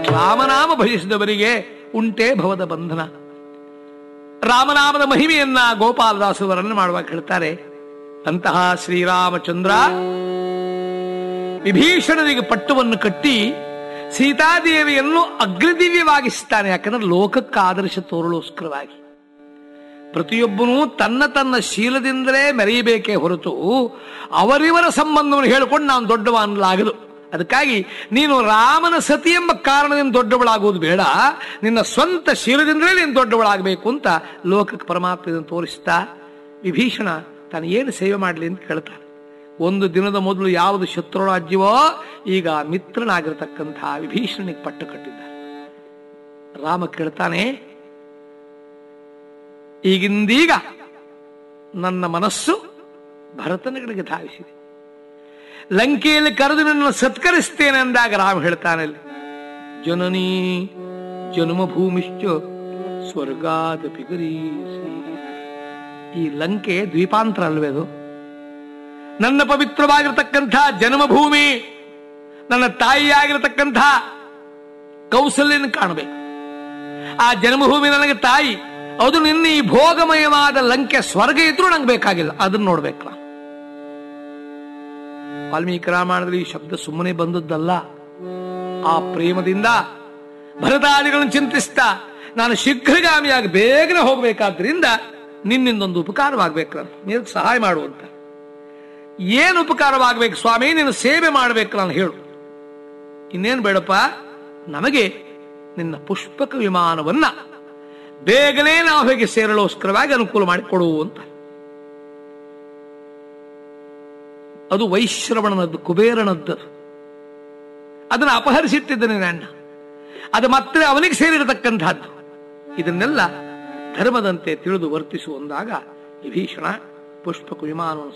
ರಾಮನಾಮ ಭಜಿಸಿದವರಿಗೆ ಉಂಟೇ ಭವದ ಬಂಧನ ರಾಮನಾಮದ ಮಹಿಮೆಯನ್ನ ಗೋಪಾಲದಾಸರು ವರ್ಣನೆ ಮಾಡುವಾಗ ಹೇಳ್ತಾರೆ ಅಂತಹ ಶ್ರೀರಾಮಚಂದ್ರ ವಿಭೀಷಣನಿಗೆ ಪಟ್ಟವನ್ನು ಕಟ್ಟಿ ಸೀತಾದೇವಿಯನ್ನು ಅಗ್ರದಿವ್ಯವಾಗಿಸ್ತಾನೆ ಯಾಕಂದ್ರೆ ಲೋಕಕ್ಕೆ ಆದರ್ಶ ತೋರಲೋಸ್ಕರವಾಗಿ ಪ್ರತಿಯೊಬ್ಬನೂ ತನ್ನ ತನ್ನ ಶೀಲದಿಂದಲೇ ಮೆರೆಯಬೇಕೇ ಹೊರತು ಅವರಿವರ ಸಂಬಂಧವನ್ನು ಹೇಳಿಕೊಂಡು ನಾನು ದೊಡ್ಡವ ಅನ್ನಲಾಗದು ಅದಕ್ಕಾಗಿ ನೀನು ರಾಮನ ಸತಿ ಎಂಬ ಕಾರಣದಿಂದ ದೊಡ್ಡವಳಾಗುವುದು ಬೇಡ ನಿನ್ನ ಸ್ವಂತ ಶೀಲದಿಂದಲೇ ನೀನು ದೊಡ್ಡವಳಾಗಬೇಕು ಅಂತ ಲೋಕಕ್ಕೆ ಪರಮಾತ್ಮ ಇದನ್ನು ತೋರಿಸ್ತಾ ವಿಭೀಷಣ ತಾನು ಏನು ಸೇವೆ ಮಾಡಲಿ ಅಂತ ಕೇಳ್ತಾನೆ ಒಂದು ದಿನದ ಮೊದಲು ಯಾವುದು ಶತ್ರು ರಾಜ್ಯವೋ ಈಗ ಮಿತ್ರನಾಗಿರತಕ್ಕಂತಹ ವಿಭೀಷಣನಿಗೆ ಪಟ್ಟು ಕಟ್ಟಿದ್ದಾರೆ ರಾಮ ಕೇಳ್ತಾನೆ ಈಗಿಂದೀಗ ನನ್ನ ಮನಸ್ಸು ಭರತನಿಗಳಿಗೆ ಧಾವಿಸಿದೆ ಲಂಕೆಯಲ್ಲಿ ಕರೆದು ನನ್ನ ಸತ್ಕರಿಸ್ತೇನೆ ಅಂದಾಗ ರಾಮ ಹೇಳ್ತಾನೆ ಅಲ್ಲಿ ಜನನೀ ಜನ್ಮಭೂಮಿಶ್ಚ ಸ್ವರ್ಗಾದಪಿ ಗರೀಸಿ ಈ ಲಂಕೆ ದ್ವೀಪಾಂತರ ಅಲ್ವೇ ಅದು ನನ್ನ ಪವಿತ್ರವಾಗಿರತಕ್ಕಂಥ ಜನ್ಮಭೂಮಿ ನನ್ನ ತಾಯಿಯಾಗಿರತಕ್ಕಂಥ ಕೌಸಲ್ಯನ ಕಾಣಬೇಕು ಆ ಜನ್ಮಭೂಮಿ ನನಗೆ ತಾಯಿ ಅದು ನಿನ್ನ ಈ ಭೋಗಮಯವಾದ ಲಂಕೆ ಸ್ವರ್ಗ ಇದ್ರೂ ನಂಗೆ ಬೇಕಾಗಿಲ್ಲ ಅದನ್ನ ನೋಡ್ಬೇಕು ನಾನು. ವಾಲ್ಮೀಕಿ ರಾಮಾಯಣದಲ್ಲಿ ಈ ಶಬ್ದ ಸುಮ್ಮನೆ ಬಂದದ್ದಲ್ಲ ಆ ಪ್ರೇಮದಿಂದ ಭರತಾದಿಗಳನ್ನು ಚಿಂತಿಸ್ತಾ ನಾನು ಶೀಘ್ರಗಾಮಿಯಾಗಿ ಬೇಗನೆ ಹೋಗಬೇಕಾದ್ರಿಂದ ನಿನ್ನಿಂದೊಂದು ಉಪಕಾರವಾಗಬೇಕು ನಾನು ನೀನು ಸಹಾಯ ಮಾಡುವಂತ ಏನು ಉಪಕಾರವಾಗಬೇಕು ಸ್ವಾಮಿ ನೀನು ಸೇವೆ ಮಾಡಬೇಕು ನಾನು ಹೇಳು ಇನ್ನೇನು ಬೇಡಪ್ಪ ನಮಗೆ ನಿನ್ನ ಪುಷ್ಪಕ ವಿಮಾನವನ್ನ ಬೇಗನೆ ನಾವು ಹೇಗೆ ಸೇರಲೋಸ್ಕರವಾಗಿ ಅನುಕೂಲ ಮಾಡಿ ಕೊಡು ಅಂತ ಅದು ವೈಶ್ರವಣನದ್ದು ಕುಬೇರನದ್ದು ಅದನ್ನು ಅಪಹರಿಸಿಟ್ಟಿದ್ದಾನೆ ನನ್ನ ಅದು ಮತ್ತೆ ಅವನಿಗೆ ಸೇರಿರತಕ್ಕಂಥದ್ದು ಇದನ್ನೆಲ್ಲ ಧರ್ಮದಂತೆ ತಿಳಿದು ವರ್ತಿಸುವಂದಾಗ ವಿಭೀಷಣ ಪುಷ್ಪಕ ವಿಮಾನವನ್ನು